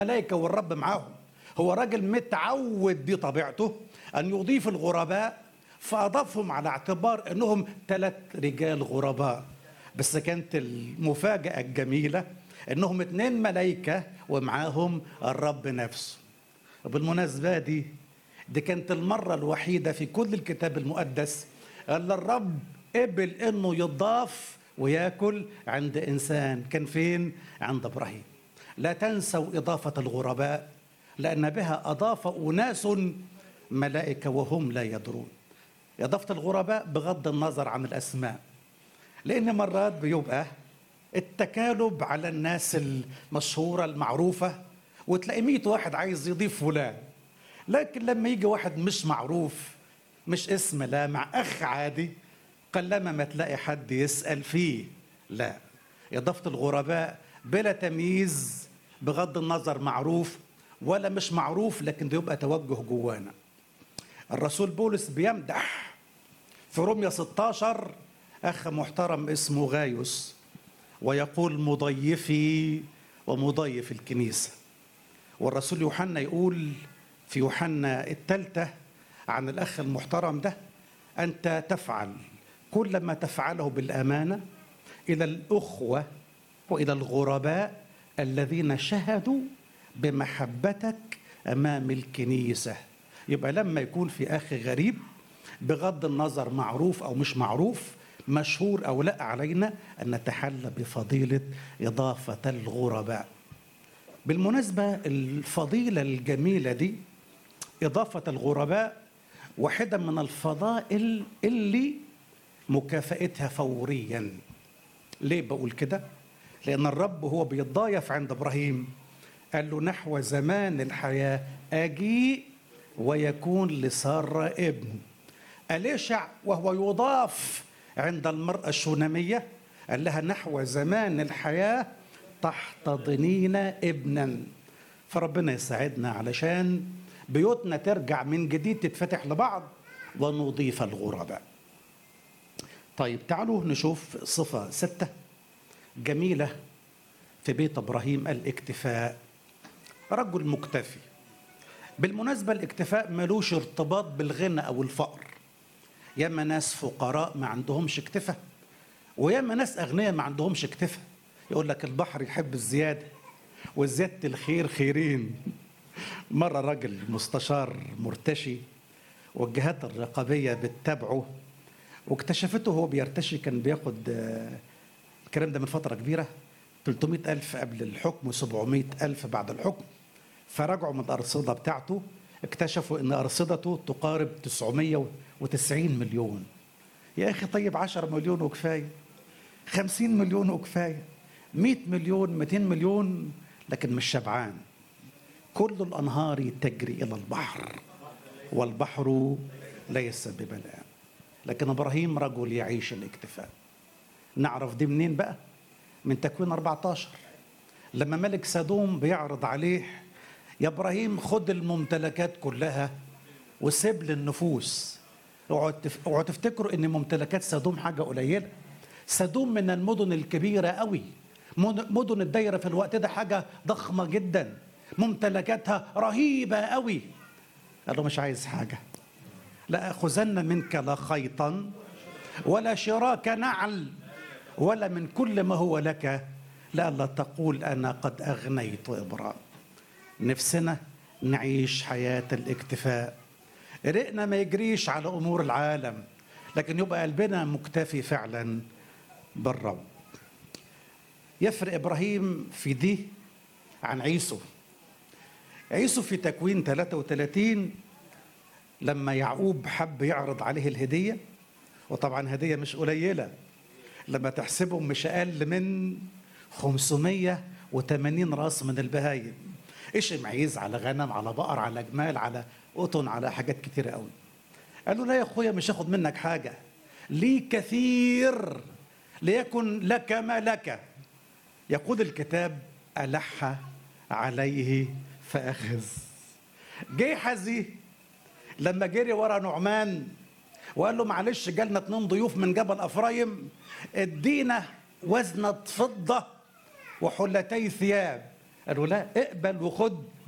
الملائكة والرب معاهم هو راجل متعود دي طبيعته أن يضيف الغرباء فأضافهم على اعتبار أنهم ثلاث رجال غرباء بس كانت المفاجأة الجميلة أنهم اتنين ملائكة ومعاهم الرب نفسه وبالمناسبة دي دي كانت المرة الوحيدة في كل الكتاب المقدس اللي الرب قبل انه يضاف وياكل عند انسان كان فين عند ابراهيم لا تنسوا اضافه الغرباء لان بها اضاف اناس ملائكه وهم لا يدرون اضافه الغرباء بغض النظر عن الاسماء لان مرات بيبقى التكالب على الناس المشهوره المعروفه وتلاقي 100 واحد عايز يضيف فلان لكن لما يجي واحد مش معروف مش اسم لا مع اخ عادي قلما ما تلاقي حد يسال فيه لا اضافه الغرباء بلا تمييز بغض النظر معروف ولا مش معروف لكن ده يبقى توجه جوانا الرسول بولس بيمدح في روميا 16 اخ محترم اسمه غايوس ويقول مضيفي ومضيف الكنيسه والرسول يوحنا يقول في يوحنا الثالثة عن الأخ المحترم ده أنت تفعل كل ما تفعله بالأمانة إلى الأخوة وإلى الغرباء الذين شهدوا بمحبتك أمام الكنيسة يبقى لما يكون في أخ غريب بغض النظر معروف أو مش معروف مشهور أو لا علينا أن نتحلى بفضيلة إضافة الغرباء بالمناسبة الفضيلة الجميلة دي إضافة الغرباء واحدة من الفضائل اللي مكافأتها فوريا ليه بقول كده؟ لأن الرب هو بيتضايف عند إبراهيم قال له نحو زمان الحياة أجيء ويكون لسارة ابن أليشع وهو يضاف عند المرأة الشونامية قال لها نحو زمان الحياة تحتضنين ابنا فربنا يساعدنا علشان بيوتنا ترجع من جديد تتفتح لبعض ونضيف الغرباء طيب تعالوا نشوف صفة ستة جميلة في بيت إبراهيم الاكتفاء رجل مكتفي بالمناسبة الاكتفاء ملوش ارتباط بالغنى أو الفقر ياما ناس فقراء ما عندهمش اكتفاء وياما ناس أغنياء ما عندهمش اكتفاء يقول لك البحر يحب الزيادة وزيادة الخير خيرين مرة راجل مستشار مرتشي والجهات الرقابية بتتابعه واكتشفته هو بيرتشي كان بياخد الكلام ده من فترة كبيرة 300 ألف قبل الحكم و700 ألف بعد الحكم فرجعوا من الأرصدة بتاعته اكتشفوا أن أرصدته تقارب 990 مليون يا أخي طيب 10 مليون وكفاية 50 مليون وكفاية 100 مليون 200 مليون لكن مش شبعان كل الأنهار تجري إلى البحر والبحر ليس بملآن لكن إبراهيم رجل يعيش الاكتفاء نعرف دي منين بقى من تكوين 14 لما ملك سدوم بيعرض عليه يا إبراهيم خد الممتلكات كلها وسيب للنفوس اوعوا تفتكروا ان ممتلكات سدوم حاجه قليله سدوم من المدن الكبيره قوي مدن الدايره في الوقت ده حاجه ضخمه جدا ممتلكاتها رهيبه قوي قال له مش عايز حاجه لا اخذن منك لا خيطا ولا شراك نعل ولا من كل ما هو لك لئلا تقول انا قد اغنيت ابراهيم نفسنا نعيش حياه الاكتفاء رقنا ما يجريش على امور العالم لكن يبقى قلبنا مكتفي فعلا بالرب يفرق ابراهيم في دي عن عيسو عيسو في تكوين 33 لما يعقوب حب يعرض عليه الهديه وطبعا هديه مش قليله لما تحسبهم مش اقل من 580 راس من البهايم ايش معيز على غنم على بقر على جمال على قطن على حاجات كتيرة قوي قال له لا يا اخويا مش هاخد منك حاجة لي كثير ليكن لك ما لك يقول الكتاب ألح عليه فأخذ جيحزي لما جري ورا نعمان وقال له معلش جالنا اتنين ضيوف من جبل افرايم ادينا وزنة فضة وحلتي ثياب قالوا لا اقبل وخد